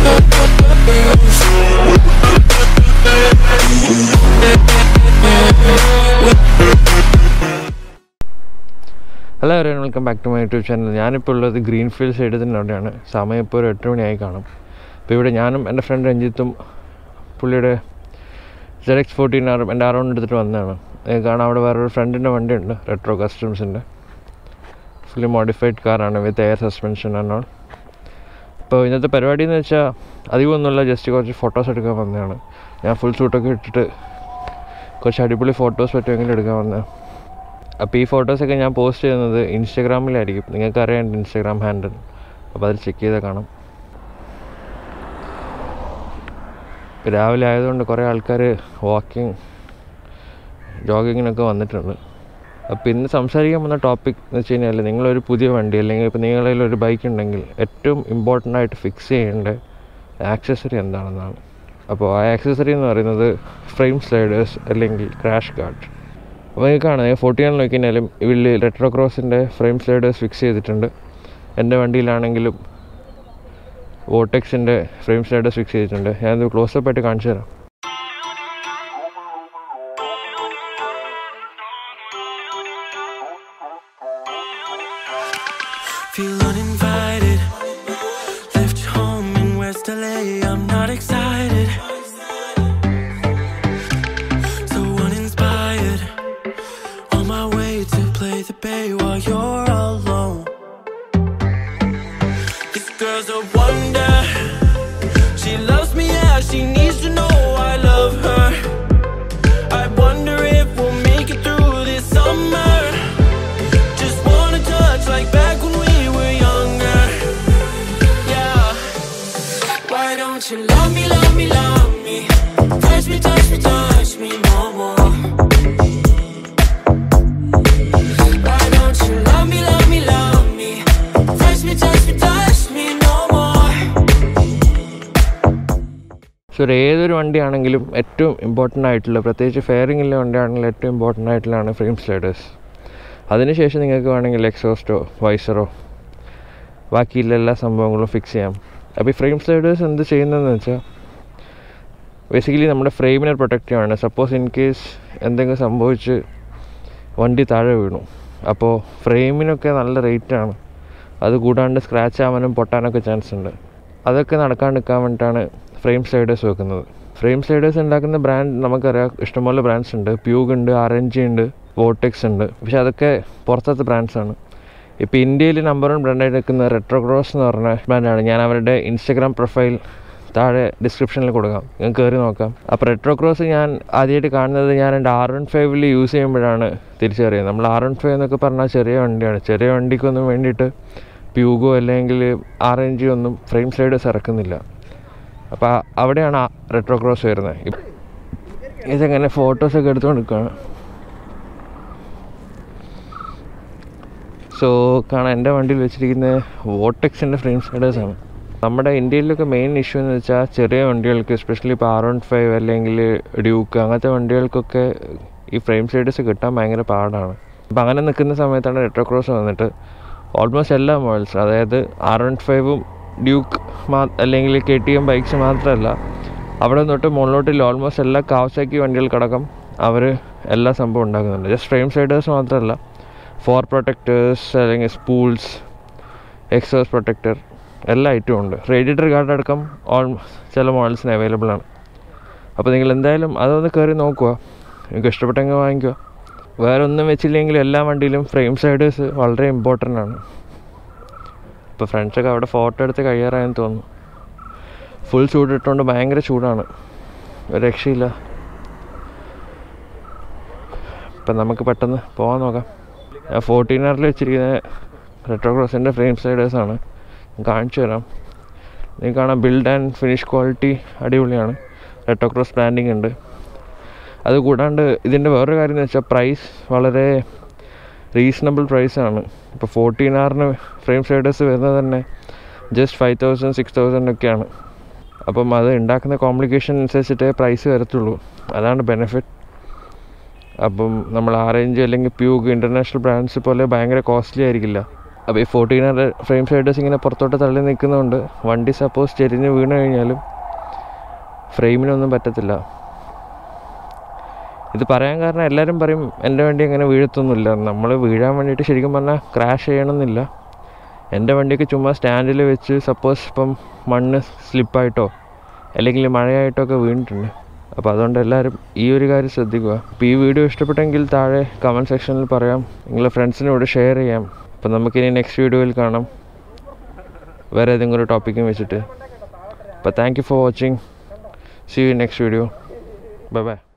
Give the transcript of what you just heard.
Hello every welcome back to my YouTube channel ഞാനിപ്പോൾ ഉള്ളത് green field സൈഡിൽ തന്നെ അവിടെയാണ് സമയം ഇപ്പോൾ ഒരു എട്ട് മണിയായി കാണും അപ്പോൾ ഇവിടെ ഞാനും എൻ്റെ ഫ്രണ്ട് രഞ്ജിത്തും പുള്ളിയുടെ സെഡ് എക്സ് ഫോർട്ടീൻ ആർ എൻ്റെ അറൗണ്ട് എടുത്തിട്ട് വന്നതാണ് നിങ്ങൾക്ക് കാണാം അവിടെ വേറൊരു ഫ്രണ്ടിൻ്റെ വണ്ടിയുണ്ട് റെട്രോ കസ്റ്റംസിൻ്റെ ഫുള്ളി മോഡിഫൈഡ് കാറാണ് with air suspension and all അപ്പോൾ ഇന്നത്തെ പരിപാടി എന്ന് വെച്ചാൽ അധികമൊന്നുമില്ല ജസ്റ്റ് കുറച്ച് ഫോട്ടോസ് എടുക്കാൻ വന്നതാണ് ഞാൻ ഫുൾ സൂട്ടൊക്കെ ഇട്ടിട്ട് കുറച്ച് അടിപൊളി ഫോട്ടോസ് പറ്റുമെങ്കിലും എടുക്കാൻ വന്നതാണ് അപ്പോൾ ഈ ഫോട്ടോസൊക്കെ ഞാൻ പോസ്റ്റ് ചെയ്യുന്നത് ഇൻസ്റ്റാഗ്രാമിലായിരിക്കും നിങ്ങൾക്ക് അറിയാം എൻ്റെ ഇൻസ്റ്റാഗ്രാം ഹാൻഡിൽ അപ്പോൾ അതിൽ ചെക്ക് ചെയ്താൽ കാണാം ഇപ്പം രാവിലെ ആയതുകൊണ്ട് കുറേ ആൾക്കാർ വാക്കിംഗ് ജോഗിങ്ങിനൊക്കെ വന്നിട്ടുണ്ട് അപ്പോൾ ഇന്ന് സംസാരിക്കാൻ വന്ന ടോപ്പിക് എന്ന് വെച്ച് കഴിഞ്ഞാൽ നിങ്ങളൊരു പുതിയ വണ്ടി അല്ലെങ്കിൽ ഇപ്പോൾ നിങ്ങളുടെ കയ്യിൽ ഒരു ബൈക്ക് ഉണ്ടെങ്കിൽ ഏറ്റവും ഇമ്പോർട്ടൻ്റ് ആയിട്ട് ഫിക്സ് ചെയ്യേണ്ട ആക്സസറി എന്താണെന്നാണ് അപ്പോൾ ആ ആക്സസറി എന്ന് പറയുന്നത് ഫ്രെയിം സ്ലൈഡേഴ്സ് അല്ലെങ്കിൽ ക്രാഷ് ഗാർഡ് അപ്പോൾ നിങ്ങൾക്ക് കാണാം ഫോർട്ടി വൺ നോക്കിയാലും ഇതിൽ റെട്രോ ക്രോസിൻ്റെ ഫ്രെയിം സ്ലൈഡേഴ്സ് ഫിക്സ് ചെയ്തിട്ടുണ്ട് എൻ്റെ വണ്ടിയിലാണെങ്കിലും വോട്ടെക്സിൻ്റെ ഫ്രെയിം സ്ലൈഡേഴ്സ് ഫിക്സ് ചെയ്തിട്ടുണ്ട് ഞാനത് ക്ലോസപ്പ് ആയിട്ട് കാണിച്ചു തരാം Feel uninvited. Left home in West LA. I'm not excited. So uninspired. On my way to play the bay while you're alone. This girl's a wonder. She loves me, yeah. She needs to know I love her. I wonder if we'll make it through this summer. Just wanna touch like back when we were younger. Yeah. Why don't you love me, love me, love me? Touch me, touch me, touch me no more. Why don't you love me, love me, love me? Touch me, touch me, touch me no more. So ഒരു ഏതൊരു വണ്ടിയാണെങ്കിലും ഏറ്റവും important ആയിട്ടുള്ള പ്രത്യേകിച്ച് ഫെയറിംഗിലെ വണ്ടിയാണെങ്കിൽ ഏറ്റവും important ആയിട്ടുള്ളതാണ് frame sliders അതിനുശേഷം നിങ്ങൾക്ക് വേണമെങ്കിൽ എക്സോസ്റ്റോ വൈസറോ ബാക്കിയുള്ള എല്ലാ സംഭവങ്ങളും ഫിക്സ് ചെയ്യാം അപ്പോൾ ഈ ഫ്രെയിം സ്ലൈഡേഴ്സ് എന്ത് ചെയ്യുന്നതെന്ന് വെച്ചാൽ ബേസിക്കലി നമ്മുടെ ഫ്രെയിമിനെ പ്രൊട്ടക്റ്റ് ചെയ്യുകയാണ് സപ്പോസ് ഇൻ കേസ് എന്തെങ്കിലും സംഭവിച്ച് വണ്ടി താഴെ വീണു അപ്പോൾ ഫ്രെയിമിനൊക്കെ നല്ല റേറ്റാണ് അത് കൂടാണ്ട് സ്ക്രാച്ച് ആവാനും പൊട്ടാനൊക്കെ ചാൻസ് ഉണ്ട് അതൊക്കെ നടക്കാണ്ടിരിക്കാൻ വേണ്ടിയിട്ടാണ് ഫ്രെയിം സ്ലൈഡേഴ്സ് വെക്കുന്നത് ഫ്രെയിം സ്ലൈഡേഴ്സ് ഉണ്ടാക്കുന്ന ബ്രാൻഡ് നമുക്കറിയാം ഇഷ്ടംപോലെ ബ്രാൻഡ്സ് ഉണ്ട് പ്യൂഗ് ഉണ്ട് ആർ എൻ ജി ഉണ്ട് വോട്ടെക്സ് ഉണ്ട് പക്ഷെ അതൊക്കെ പുറത്തത്തെ ബ്രാൻഡ്സാണ് ഇപ്പോൾ ഇന്ത്യയിൽ നമ്പർ വൺ ബ്രാൻഡായിട്ട് നിൽക്കുന്ന റെട്രോക്രോസ് എന്ന് പറഞ്ഞ ബ്രാൻഡാണ് ഞാൻ അവരുടെ ഇൻസ്റ്റഗ്രാം പ്രൊഫൈൽ താഴെ ഡിസ്ക്രിപ്ഷനിൽ കൊടുക്കാം നിങ്ങൾക്ക് കയറി നോക്കാം അപ്പോൾ റെട്രോക്രോസ് ഞാൻ ആദ്യമായിട്ട് കാണുന്നത് ഞാൻ എൻ്റെ ആർ വൺ ഫൈവിൽ യൂസ് ചെയ്യുമ്പോഴാണ് തിരിച്ചറിയുന്നത് നമ്മൾ ആർ വൺ ഫൈവ് എന്നൊക്കെ പറഞ്ഞാൽ ചെറിയ വണ്ടിയാണ് ചെറിയ വണ്ടിക്കൊന്നും വേണ്ടിയിട്ട് പ്യൂഗോ അല്ലെങ്കിൽ ആർ എൻ ജി ഒന്നും ഫ്രെയിം സ്ലൈഡേഴ്സ് ഇറക്കുന്നില്ല അപ്പോൾ അവിടെയാണ് റെട്രോ ക്രോസ് വരുന്നത് ഇപ്പ- ഇതെങ്ങനെ ഫോട്ടോസൊക്കെ എടുത്തുകൊണ്ട് നിൽക്കുകയാണ് സോ കാണാൻ എൻ്റെ വണ്ടിയിൽ വെച്ചിരിക്കുന്ന വോട്ടെക്സിൻ്റെ ഫ്രെയിം സ്ലൈഡേഴ്സാണ് നമ്മുടെ ഇന്ത്യയിലൊക്കെ മെയിൻ ഇഷ്യൂ എന്ന് വെച്ചാൽ ചെറിയ വണ്ടികൾക്ക് എസ്പെഷ്യലി ഇപ്പോൾ ആർ വൺ ഫൈവ് അല്ലെങ്കിൽ ഡ്യൂക്ക് അങ്ങനത്തെ വണ്ടികൾക്കൊക്കെ ഈ ഫ്രെയിം സ്ലൈഡേഴ്സ് കിട്ടാൻ ഭയങ്കര പാടാണ് അപ്പോൾ അങ്ങനെ നിൽക്കുന്ന സമയത്താണ് റെട്രോ ക്രോസ് വന്നിട്ട് ഓൾമോസ്റ്റ് എല്ലാ മോഡൽസ് അതായത് ആർ വൺ ഫൈവും ഡ്യൂക്ക് മാ അല്ലെങ്കിൽ കെ ടി എം ബൈക്സ് മാത്രമല്ല അവിടെ തൊട്ട് മുകളിലോട്ടിൽ ഓൾമോസ്റ്റ് എല്ലാ കാവസാക്കി വണ്ടികൾക്കടക്കം അവർ എല്ലാ സംഭവം ഉണ്ടാക്കുന്നുണ്ട് ജസ്റ്റ് ഫ്രെയിം സൈഡേഴ്സ് മാത്രമല്ല ഫോർ പ്രൊട്ടക്ടേഴ്സ് അല്ലെങ്കിൽ സ്പൂൾസ് എക്സോസ് പ്രൊട്ടക്ടർ എല്ലാ ഐറ്റവും ഉണ്ട് റേഡിയേറ്റർ ഗാർഡ് അടക്കം ഓൾ ചില മോഡൽസിന് അവൈലബിൾ ആണ് അപ്പോൾ നിങ്ങൾ എന്തായാലും അതൊന്ന് കയറി നോക്കുക നിങ്ങൾക്ക് ഇഷ്ടപ്പെട്ടെങ്കിൽ വാങ്ങിക്കുക വേറെ ഒന്നും വെച്ചില്ലെങ്കിൽ എല്ലാ വണ്ടിയിലും ഫ്രെയിം സൈഡേഴ്സ് വളരെ ഇമ്പോർട്ടൻ്റ് ആണ് ഇപ്പോൾ ഫ്രണ്ട്സൊക്കെ അവിടെ ഫോട്ടോ എടുത്ത് കഴിയാറായെന്ന് തോന്നുന്നു ഫുൾ ചൂട് ഇട്ടുകൊണ്ട് ഭയങ്കര ചൂടാണ് ഒരു രക്ഷയില്ല ഇപ്പം നമുക്ക് പെട്ടെന്ന് പോകാൻ നോക്കാം ഞാൻ ഫോർട്ടീൻ ആറിൽ വെച്ചിരിക്കുന്ന റെട്രോ ക്രോസിൻ്റെ ഫ്രെയിം സൈഡേഴ്സാണ് കാണിച്ചു തരാം നിങ്ങൾക്ക് കാണാം ബിൽഡ് ആൻഡ് ഫിനിഷ് ക്വാളിറ്റി അടിപൊളിയാണ് റെട്രോ ക്രോസ് ബ്രാൻഡിങ് ഉണ്ട് അത് കൂടാണ്ട് ഇതിൻ്റെ വേറൊരു കാര്യം എന്ന് വെച്ചാൽ പ്രൈസ് വളരെ റീസണബിൾ പ്രൈസാണ് ഇപ്പോൾ ഫോർട്ടീൻ ആറിന് ഫ്രെയിം സൈഡേഴ്സ് വരുന്നത് തന്നെ just five thousand six thousand ഒക്കെയാണ് അപ്പം അത് ഉണ്ടാക്കുന്ന കോംപ്ലിക്കേഷൻ അനുസരിച്ചിട്ടേ പ്രൈസ് വരത്തുള്ളൂ അതാണ് ബെനിഫിറ്റ് അപ്പം നമ്മൾ ആറേഞ്ച് അല്ലെങ്കിൽ പ്യൂഗ് ഇൻ്റർനാഷണൽ ബ്രാൻഡ്സ് പോലെ ഭയങ്കര കോസ്റ്റ്ലി ആയിരിക്കില്ല അപ്പോൾ ഈ ഫോർട്ടീൻ ഹൺഡ്രഡ് ഫ്രെയിം സൈഡേഴ്സ് ഇങ്ങനെ പുറത്തോട്ട് തള്ളി നിൽക്കുന്നതുകൊണ്ട് വണ്ടി സപ്പോസ് ചെരിഞ്ഞ് വീണ് കഴിഞ്ഞാലും ഫ്രെയിമിനൊന്നും പറ്റത്തില്ല ഇത് പറയാൻ കാരണം എല്ലാവരും പറയും എൻ്റെ വണ്ടി അങ്ങനെ വീഴത്തൊന്നുമില്ല നമ്മൾ വീഴാൻ വേണ്ടിയിട്ട് ശരിക്കും പറഞ്ഞാൽ ക്രാഷ് ചെയ്യണമെന്നില്ല എൻ്റെ വണ്ടിയൊക്കെ ചുമ്മാ സ്റ്റാൻഡിൽ വെച്ച് സപ്പോസ് ഇപ്പം മണ്ണ് സ്ലിപ്പായിട്ടോ അല്ലെങ്കിൽ മഴയായിട്ടോ ഒക്കെ വീണിട്ടുണ്ട് അപ്പോൾ അതുകൊണ്ട് എല്ലാവരും ഈ ഒരു കാര്യം ശ്രദ്ധിക്കുക അപ്പോൾ ഈ വീഡിയോ ഇഷ്ടപ്പെട്ടെങ്കിൽ താഴെ കമൻറ്റ് സെക്ഷനിൽ പറയാം നിങ്ങളുടെ ഫ്രണ്ട്സിനോട് ഷെയർ ചെയ്യാം അപ്പോൾ നമുക്കിനി നെക്സ്റ്റ് വീഡിയോയിൽ കാണാം വേറെ ഏതെങ്കിലും ഒരു ടോപ്പിക്കും വെച്ചിട്ട് അപ്പോൾ thank you for watching see you next video bye by